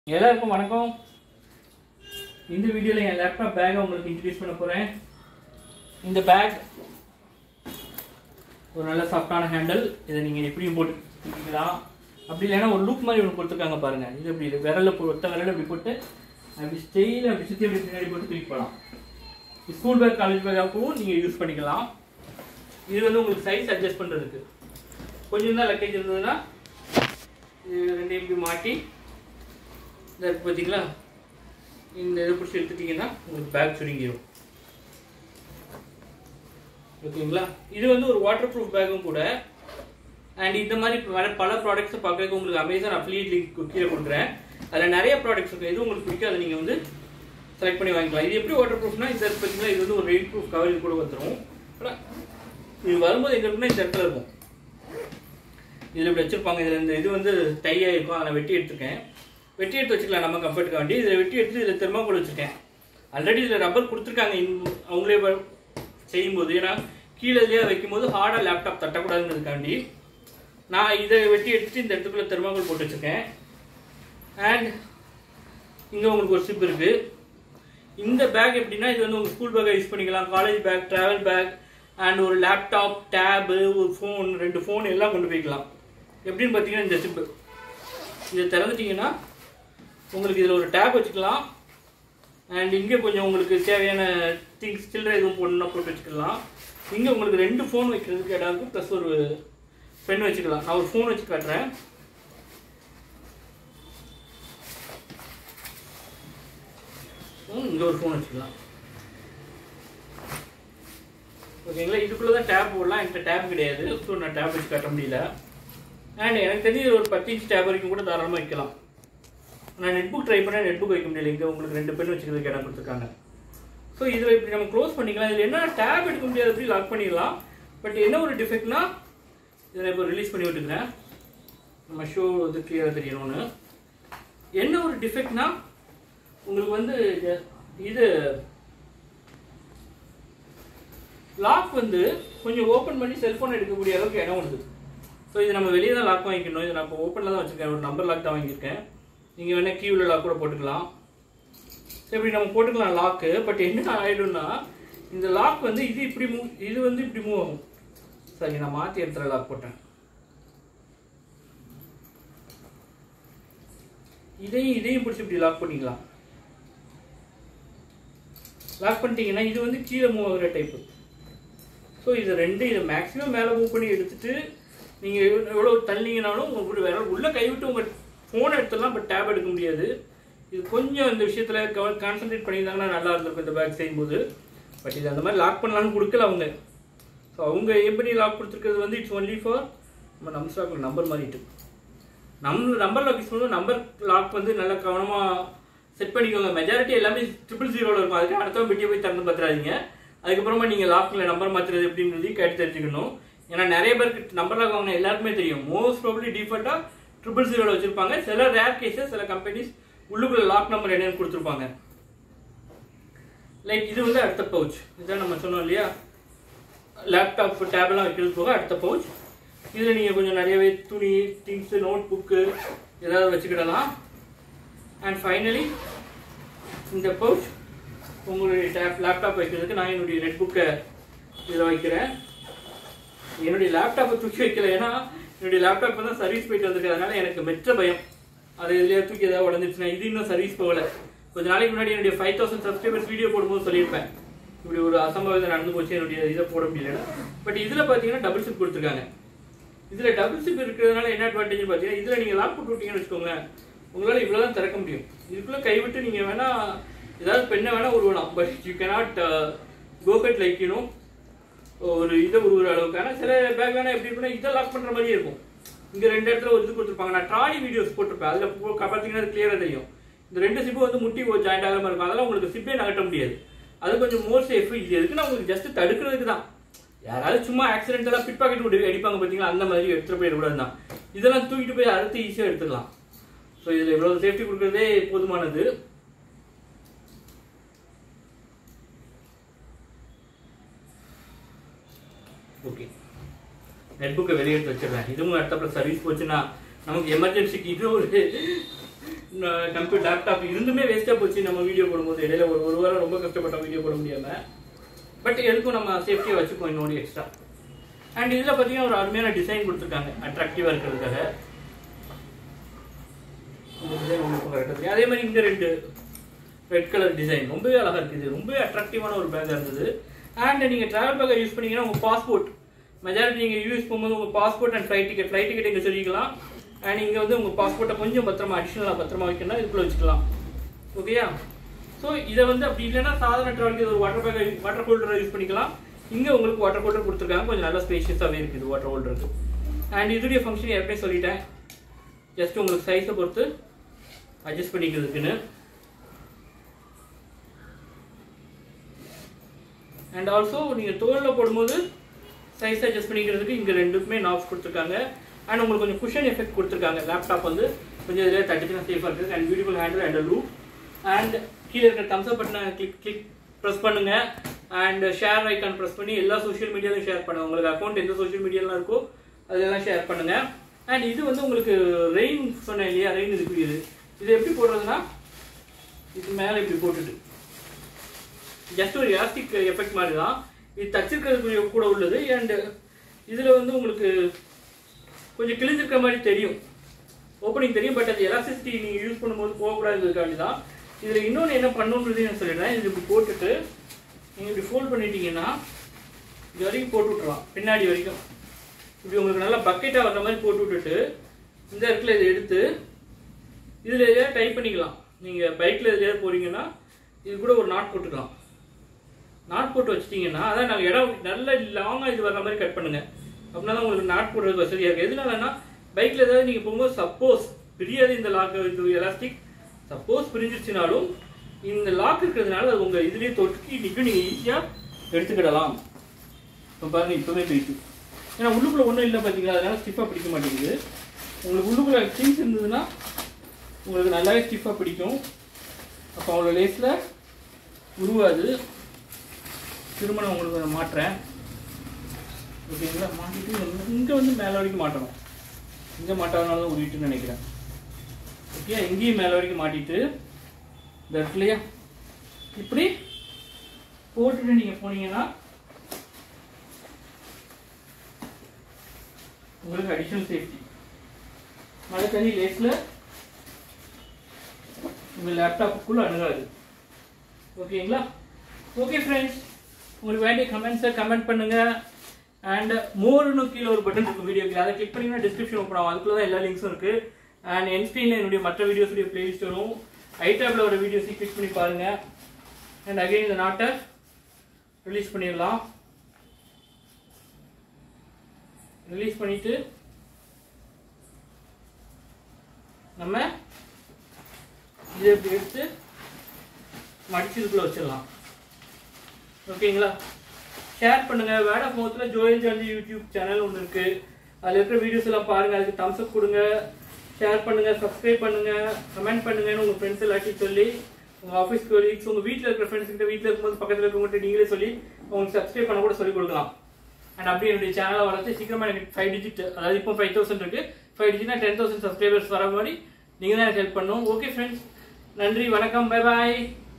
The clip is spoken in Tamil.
எல்லாருக்கும் வணக்கம் இந்த வீடியோவில் என் லேப்டாப் பேக்கை உங்களுக்கு இன்ட்ரடியூஸ் பண்ண போகிறேன் இந்த பேக் ஒரு நல்ல சாஃப்டான ஹேண்டில் இதை நீங்கள் எப்படியும் போட்டு தூக்கிக்கலாம் அப்படி இல்லைன்னா ஒரு லூப் மாதிரி ஒன்று கொடுத்துருக்காங்க பாருங்கள் இது இப்படி விரலில் போ ஒத்த விரலில் இப்படி போட்டு அப்படி ஸ்டெயில் அப்படி சுற்றி அப்படி பின்னாடி போட்டு தூக்கி போகலாம் ஸ்கூல் பேக் காலேஜ் பேக்காகவும் நீங்கள் யூஸ் பண்ணிக்கலாம் இது வந்து உங்களுக்கு சைஸ் அட்ஜஸ்ட் பண்ணுறதுக்கு கொஞ்சம் தான் லக்கேஜ் இருந்ததுன்னா இது ரெண்டையும் இப்படி மாட்டி இந்த இருக்கு பார்த்தீங்களா இந்த இதை பிடிச்சி எடுத்துட்டீங்கன்னா உங்களுக்கு பேக் சுருங்கிடும் ஓகேங்களா இது வந்து ஒரு வாட்டர் ப்ரூஃப் பேக்கும் கூட அண்ட் இந்த மாதிரி வர பல ப்ராடக்ட்ஸை பார்க்கறதுக்கு உங்களுக்கு அமேசான் அஃபிலியேட் லிங்க் கீழே கொடுக்குறேன் அதில் நிறைய ப்ராடக்ட்ஸ் இருக்குது எது உங்களுக்கு பிடிக்கும் அதை நீங்கள் வந்து செலக்ட் பண்ணி வாங்கிக்கலாம் இது எப்படி வாட்டர் ப்ரூஃப்னா இந்த இருக்கு பார்த்தீங்களா இது வந்து ஒரு ரெயின் ப்ரூஃப் கவர் இது கூட வந்துடும் ஆனால் இது வரும்போது எங்க இருக்குன்னா இந்த இடத்துல இருக்கும் இதில் இப்படி வச்சிருப்பாங்க இதில் இந்த இது வந்து டையாக இருக்கும் அதை நான் வெட்டி எடுத்துருக்கேன் வெட்டி எடுத்து வச்சுக்கலாம் நம்ம கம்ஃபர்ட்டுக்கு வேண்டி இதில் வெட்டி எடுத்து இதில் தெர்மாக்கோல் வச்சுருக்கேன் ஆல்ரெடி இதில் ரப்பர் கொடுத்துருக்காங்க இந்த- அவங்களே வ- செய்யும்போது ஏன்னா கீழே இதுலேயே வைக்கும்போது ஹார்டாக லேப்டாப் தட்டக்கூடாதுங்கிறதுக்காண்டி நான் இதை வெட்டி எடுத்துட்டு இந்த இடத்துக்குள்ள தெர்மாக்கோல் போட்டு வச்சுருக்கேன் அண்ட் இங்கே உங்களுக்கு ஒரு சிப் இருக்குது இந்த பேக் எப்படின்னா இது வந்து உங்கள் ஸ்கூல் பேக்கை யூஸ் பண்ணிக்கலாம் college bag travel bag and ஒரு லேப்டாப் டேபு ஒரு ஃபோன் ரெண்டு ஃபோன் எல்லாம் கொண்டு போய்க்கலாம் எப்படின்னு பார்த்தீங்கன்னா இந்த சிப்பு இதை திறந்துட்டீங்கன்னா உங்களுக்கு இதில் ஒரு டேப் வச்சுக்கலாம் அண்ட் இங்கே கொஞ்சம் உங்களுக்கு தேவையான திங்ஸ் சில்லறை எதுவும் போடணும்னா போட்டு வச்சுக்கலாம் இங்கே உங்களுக்கு ரெண்டு ஃபோன் வைக்கிறதுக்கு இடம் இருக்குது ப்ளஸ் ஒரு பென் வச்சுக்கலாம் நான் ஒரு ஃபோன் வச்சு காட்டுறேன் இங்கே ஒரு ஃபோன் வச்சுக்கலாம் ஓகேங்களா இதுக்குள்ளே தான் டேப் போடலாம் என்கிட்ட டேப் கிடையாது ஸோ நான் டேப் வச்சு காட்ட முடியல அண்ட் எனக்கு தெரிஞ்சு இது ஒரு பத்து இன்ச் டேப் வரைக்கும் கூட தாராளமாக வைக்கலாம் நான் நெட்புக் ட்ரை பண்ணேன் நெட்புக் வைக்க முடியல இங்கே உங்களுக்கு ரெண்டு பென் வச்சுக்கிறதுக்கு இடம் கொடுத்துருக்காங்க ஸோ இதில் இப்படி நம்ம க்ளோஸ் பண்ணிக்கலாம் இதில் என்ன டேப் எடுக்க முடியாது அப்படி லாக் பண்ணிடலாம் பட் என்ன ஒரு டிஃபெக்ட்னா இதை நான் இப்போ ரிலீஸ் பண்ணி விட்டுக்கிறேன் நம்ம ஷோ வந்து கிளியராக தெரியணும்னு என்ன ஒரு டிஃபெக்ட்னா உங்களுக்கு வந்து இது- இது லாக் வந்து கொஞ்சம் ஓப்பன் பண்ணி செல்ஃபோன் எடுக்கக்கூடிய அளவுக்கு இடம் உண்டு ஸோ இது நம்ம வெளியே தான் லாக் வாங்கிக்கணும் இது நான் இப்போ ஓப்பனில் தான் வச்சுருக்கேன் ஒரு நம்பர் லாக் தான் வாங்கியிருக்கேன் நீங்கள் வேணால் கீவில் லாக் கூட போட்டுக்கலாம் ஸோ இப்படி நம்ம போட்டுக்கலாம் லாக்கு பட் என்ன ஆகிடும்னா இந்த லாக் வந்து இது இப்படி மூவ் இது வந்து இப்படி மூவ் ஆகும் சரி நான் மாற்றி இடத்துல லாக் போட்டேன் இதையும் இதையும் பிடிச்சி இப்படி லாக் பண்ணிக்கலாம் லாக் பண்ணிட்டீங்கன்னா இது வந்து கீழே மூவ் ஆகுற டைப்பு ஸோ இது ரெண்டு இதை மேக்ஸிமம் மேலே மூவ் பண்ணி எடுத்துட்டு நீங்கள் எவ்வளோ தள்ளிங்கனாலும் உங்களுக்கு வேற உள்ளே கைவிட்டு உங்கள் ஃபோன் எடுத்துடலாம் பட் டேப் எடுக்க முடியாது இது கொஞ்சம் இந்த விஷயத்தில் கான்சென்ட்ரேட் பண்ணியிருந்தாங்கன்னா நல்லா இருந்திருக்கும் இந்த பேக் செய்யும்போது பட் இது அந்த மாதிரி லாக் பண்ணலாம்னு கொடுக்கல அவங்க ஸோ அவங்க எப்படி லாக் கொடுத்துருக்கிறது வந்து இட்ஸ் ஒன்லி ஃபார் நம்ம நம்ம ஸ்டாக்கில் நம்பர் மாறிட்டு நம்ம நம்பர் லாக் யூஸ் பண்ணுவோம் நம்பர் லாக் வந்து நல்லா கவனமாக செட் பண்ணிக்கோங்க மெஜாரிட்டி எல்லாமே ட்ரிபிள் ஜீரோவில் இருக்கும் அதுக்கு அடுத்தவங்க பெட்டியை போய் திறந்து பார்த்துறாதீங்க அதுக்கப்புறமா நீங்கள் லாக்கில் நம்பர் மாற்றுறது எப்படின்றதையும் கேட்டு தெரிஞ்சுக்கணும் ஏன்னா நிறைய பேருக்கு நம்பர் லாக் வாங்கின எல்லாருக்குமே தெரியும் மோஸ்ட் ப்ராப்ளி டிஃபால்ட்டாக ட்ரிபிள் ஜீரோவில் வச்சிருப்பாங்க சில ரேர் கேஸஸ் சில கம்பெனிஸ் உள்ளுக்குள்ள லாக் நம்பர் என்னன்னு கொடுத்துருப்பாங்க லைக் இது வந்து அடுத்த பவுச் இதான் நம்ம சொன்னோம் இல்லையா லேப்டாப் டேப்லாம் வைக்கிறது போக அடுத்த பவுச் இதில் நீங்கள் கொஞ்சம் நிறையவே துணி திங்ஸு நோட் புக்கு ஏதாவது வச்சுக்கிடலாம் அண்ட் ஃபைனலி இந்த பவுச் உங்களுடைய டேப் லேப்டாப் வைக்கிறதுக்கு நான் என்னுடைய நெட் புக்கை இதில் வைக்கிறேன் என்னுடைய லேப்டாப்பை தூக்கி வைக்கல ஏன்னா என்னுடைய லேப்டாப் தான் சர்வீஸ் போயிட்டு வந்திருக்கு அதனால எனக்கு மெச்ச பயம் அது இதுலேயே தூக்கி ஏதாவது உடஞ்சிருச்சுன்னா இது இன்னும் சர்வீஸ் போகல கொஞ்ச நாளைக்கு முன்னாடி என்னுடைய ஃபைவ் தௌசண்ட் சப்ஸ்கிரைபர்ஸ் வீடியோ போடும்போது சொல்லியிருப்பேன் இப்படி ஒரு அசம்பாவிதம் நடந்து போச்சு என்னுடைய இதை போட முடியல பட் இதில் பார்த்தீங்கன்னா டபுள் சிப் கொடுத்துருக்காங்க இதில் டபுள் சிப் இருக்கிறதுனால என்ன அட்வான்டேஜ் பார்த்தீங்கன்னா இதில் நீங்கள் லாக் போட்டு விட்டீங்கன்னு வச்சுக்கோங்களேன் உங்களால் இவ்வளோ தான் திறக்க முடியும் இதுக்குள்ளே கைவிட்டு நீங்கள் வேணா ஏதாவது பெண்ணை வேணா உருவலாம் பட் யூ கேனாட் கோபெட் லைக் யூனோ ஒரு இதை உருவுற அளவுக்கு ஆனால் சில பேக் வேணா எப்படி இருக்குன்னா இதை லாக் பண்ணுற மாதிரியே இருக்கும் இங்கே ரெண்டு இடத்துல ஒரு இது கொடுத்துருப்பாங்க நான் ட்ராலி வீடியோஸ் போட்டிருப்பேன் அதில் பார்த்தீங்கன்னா அது கிளியராக தெரியும் இந்த ரெண்டு சிப்பு வந்து முட்டி ஜாயிண்ட் ஆகாம இருக்கும் அதெல்லாம் உங்களுக்கு சிப்பே நகட்ட முடியாது அது கொஞ்சம் மோர் சேஃப் இது எதுக்குன்னா உங்களுக்கு ஜஸ்ட் தடுக்கிறதுக்கு தான் யாராவது சும்மா ஆக்சிடென்டலாக பிட் பாக்கெட் விட்டு அடிப்பாங்க பார்த்தீங்களா அந்த மாதிரி எடுத்துகிட்டு போயிடக்கூடாது தான் இதெல்லாம் தூக்கிட்டு போய் அறுத்து ஈஸியாக எடுத்துக்கலாம் ஸோ இதில் இவ்வளோ சேஃப்டி கொடுக்குறதே போதுமானது ஓகே நெட்புக்கை வெளியே எடுத்து வச்சிடுறேன் இதுவும் அடுத்தப்பல சர்வீஸ் போச்சுன்னா நமக்கு எமர்ஜென்சிக்கு இது ஒரு கம்ப்யூட்டர் லேப்டாப் இருந்துமே வேஸ்ட்டாக போச்சு நம்ம வீடியோ போடும்போது இடையில ஒரு ஒரு வாரம் ரொம்ப கஷ்டப்பட்டோம் வீடியோ போட முடியாம பட் எதுக்கும் நம்ம சேஃப்டியாக வச்சுப்போம் இன்னொரு எக்ஸ்ட்ரா அண்ட் இதில் பார்த்தீங்கன்னா ஒரு அருமையான டிசைன் கொடுத்துருக்காங்க அட்ராக்டிவாக இருக்கிறதுக்காக இந்த டிசைன் உங்களுக்கு கரெக்டாக தெரியும் அதே மாதிரி இந்த ரெண்டு ரெட் கலர் டிசைன் ரொம்பவே அழகா இருக்குது ரொம்பவே அட்ராக்டிவான ஒரு பேக்காக இருந்தது அண்ட் நீங்கள் ட்ராவல் பேக்கை யூஸ் பண்ணீங்கன்னா உங்கள் பாஸ்போர்ட் மெஜாரிட்டி நீங்கள் யூஸ் பண்ணும்போது உங்கள் passport and flight ticket flight ticket இங்கே சொல்லிக்கலாம் அண்ட் இங்கே வந்து உங்கள் பாஸ்போர்ட்டை கொஞ்சம் பத்திரமா அடிஷ்னலாக பத்திரமா வைக்கணும் இதுக்குள்ளே வச்சுக்கலாம் ஓகேயா ஸோ இதை வந்து அப்படி இல்லைன்னா சாதாரண ட்ராவலுக்கு இது ஒரு வாட்டர் பேக் வாட்டர் ஹோல்டரை யூஸ் பண்ணிக்கலாம் இங்கே உங்களுக்கு வாட்டர் ஹோல்டர் கொடுத்துருக்காங்க கொஞ்சம் நல்லா ஸ்பேஷியஸாகவே இருக்குது வாட்டர் ஹோல்டருக்கு அண்ட் இதுடைய ஃபங்க்ஷன் ஏற்கனவே சொல்லிட்டேன் ஜஸ்ட் உங்களுக்கு சைஸை பொறுத்து அட்ஜஸ்ட் பண்ணிக்கிறதுக்குன்னு அண்ட் ஆல்சோ நீங்கள் தோலில் போடும்போது சைஸ் அட்ஜஸ்ட் பண்ணிக்கிறதுக்கு இங்கே ரெண்டுக்குமே நாப்ஸ் கொடுத்துருக்காங்க அண்ட் உங்களுக்கு கொஞ்சம் குஷன் எஃபெக்ட் கொடுத்துருக்காங்க லேப்டாப் வந்து கொஞ்சம் இதில் தட்டுச்சுனா சேஃபாக இருக்குது and beautiful handle and loop and கீழே இருக்கிற தம்ஸ் அப் பட்டனை கிளிக் கிளிக் ப்ரெஸ் பண்ணுங்க அண்ட் ஷேர் ஐக்கான் ப்ரெஸ் பண்ணி எல்லா சோஷியல் மீடியாலையும் ஷேர் பண்ணுங்க உங்களுக்கு அக்கௌண்ட் எந்த சோஷியல் மீடியாலாம் இருக்கோ அதெல்லாம் ஷேர் பண்ணுங்க அண்ட் இது வந்து உங்களுக்கு ரெயின் சொன்னேன் இல்லையா ரெயின் இதுக்கு இது இது எப்படி போடுறதுன்னா இது மேலே இப்படி போட்டுட்டு ஜஸ்ட் ஒரு எலாஸ்டிக் எஃபெக்ட் மாதிரி தான் இது தச்சிருக்கிறது கூட உள்ளது அண்ட் இதில் வந்து உங்களுக்கு கொஞ்சம் கிழிஞ்சிருக்கிற மாதிரி தெரியும் ஓப்பனிங் தெரியும் பட் அது எலாஸ்டிசிட்டி நீங்கள் யூஸ் பண்ணும்போது போகக்கூடாதுக்காண்டி தான் இதில் இன்னொன்று என்ன பண்ணணுன்றது நான் சொல்லிடுறேன் இது இப்படி போட்டுட்டு நீங்கள் இப்படி ஃபோல்ட் பண்ணிட்டீங்கன்னா இது வரைக்கும் போட்டு விட்றலாம் பின்னாடி வரைக்கும் இப்படி உங்களுக்கு நல்லா பக்கெட்டாக வர்ற மாதிரி போட்டு விட்டுட்டு இந்த இடத்துல இதை எடுத்து இதில் எதையாவது டைப் பண்ணிக்கலாம் நீங்கள் பைக்கில் எதையாவது போகிறீங்கன்னா இது கூட ஒரு நாட் போட்டுக்கலாம் நாட் போட்டு வச்சிட்டிங்கன்னா அதான் நாங்கள் இடம் நல்ல லாங்காக இது வர்ற மாதிரி கட் பண்ணுங்க அப்படின்னா தான் உங்களுக்கு நாட் போடுறது வசதியாக இருக்குது எதனாலன்னா பைக்கில் ஏதாவது நீங்கள் போகும்போது சப்போஸ் பிரியாது இந்த லாக் இது எலாஸ்டிக் சப்போஸ் பிரிஞ்சிருச்சுனாலும் இந்த லாக் இருக்கிறதுனால அது உங்கள் இதுலேயே தொட்டுக்கி நிற்கும் நீங்கள் ஈஸியாக எடுத்துக்கிடலாம் இப்போ பாருங்க இப்போவே போயிட்டு ஏன்னா உள்ளுக்குள்ளே ஒன்றும் இல்லை பார்த்தீங்களா அதனால ஸ்டிஃபாக பிடிக்க மாட்டேங்குது உங்களுக்கு உள்ளுக்குள்ளே திங்ஸ் இருந்ததுன்னா உங்களுக்கு நல்லாவே ஸ்டிஃபாக பிடிக்கும் அப்போ அவ்வளோ லேஸில் உருவாது திரும்ப நான் உங்களுக்கு அதை மாட்டுறேன் ஓகேங்களா மாட்டிட்டு இங்கே வந்து மேலே வரைக்கும் மாட்டணும் இங்கே மாட்டாதனால தான் உருவிட்டுன்னு நினைக்கிறேன் ஓகே இங்கேயும் மேலே வரைக்கும் மாட்டிட்டு இந்த இடத்துலையா இப்படி போட்டுட்டு நீங்கள் போனீங்கன்னா உங்களுக்கு அடிஷனல் சேஃப்டி மழை தண்ணி லேஸில் உங்கள் லேப்டாப்புக்குள்ளே அணுகாது ஓகேங்களா ஓகே ஃப்ரெண்ட்ஸ் உங்களுக்கு வேண்டிய கமெண்ட்ஸை கமெண்ட் பண்ணுங்க அண்ட் மோர்னு கீழே ஒரு பட்டன் இருக்கும் வீடியோக்கு அதை கிளிக் பண்ணிங்கன்னா டிஸ்கிரிப்ஷன் ஓப்பன் ஆகும் அதுக்குள்ள தான் எல்லா லிங்க்ஸும் இருக்கு அண்ட் என் ஸ்க்ரீனில் என்னுடைய மற்ற வீடியோஸுடைய பிளேலிஸ்ட் வரும் ஐடாப்ல வர வீடியோஸையும் கிளிக் பண்ணி பாருங்க அண்ட் அகைன் இந்த நாட்டை ரிலீஸ் பண்ணிடலாம் ரிலீஸ் பண்ணிட்டு நம்ம இதை இப்படி எடுத்து மடிச்சு இதுக்குள்ள வச்சிடலாம் ஓகேங்களா ஷேர் பண்ணுங்க வேர்ட் ஆஃப் மவுத்தில் ஜோயல் ஜாலி யூடியூப் சேனல் ஒன்று இருக்கு அதில் இருக்கிற வீடியோஸ் எல்லாம் பாருங்க அதுக்கு தம்ஸ் அப் கொடுங்க ஷேர் பண்ணுங்க சப்ஸ்கிரைப் பண்ணுங்க கமெண்ட் பண்ணுங்கன்னு உங்க ஃப்ரெண்ட்ஸ் எல்லாத்தையும் சொல்லி உங்க ஆஃபீஸ் கொலீக்ஸ் உங்க வீட்டில் இருக்கிற ஃப்ரெண்ட்ஸ் கிட்ட வீட்டில் இருக்கும்போது பக்கத்தில் இருக்கவங்ககிட்ட நீங்களே சொல்லி உங்களுக்கு சப்ஸ்கிரைப் பண்ண கூட சொல்லி கொடுக்கலாம் அண்ட் அப்படியே என்னுடைய சேனலை வளர்த்து சீக்கிரமா எனக்கு ஃபைவ் டிஜிட் அதாவது இப்போ ஃபைவ் தௌசண்ட் இருக்கு ஃபைவ் டிஜிட்னா டென் தௌசண்ட் சப்ஸ்கிரைபர்ஸ் வர மாதிரி நீங்க தான் எனக்கு ஹெல்ப் பண்ணணும் ஓகே ஃப்ரெண்ட்ஸ் நன்றி வணக்கம் பை பாய்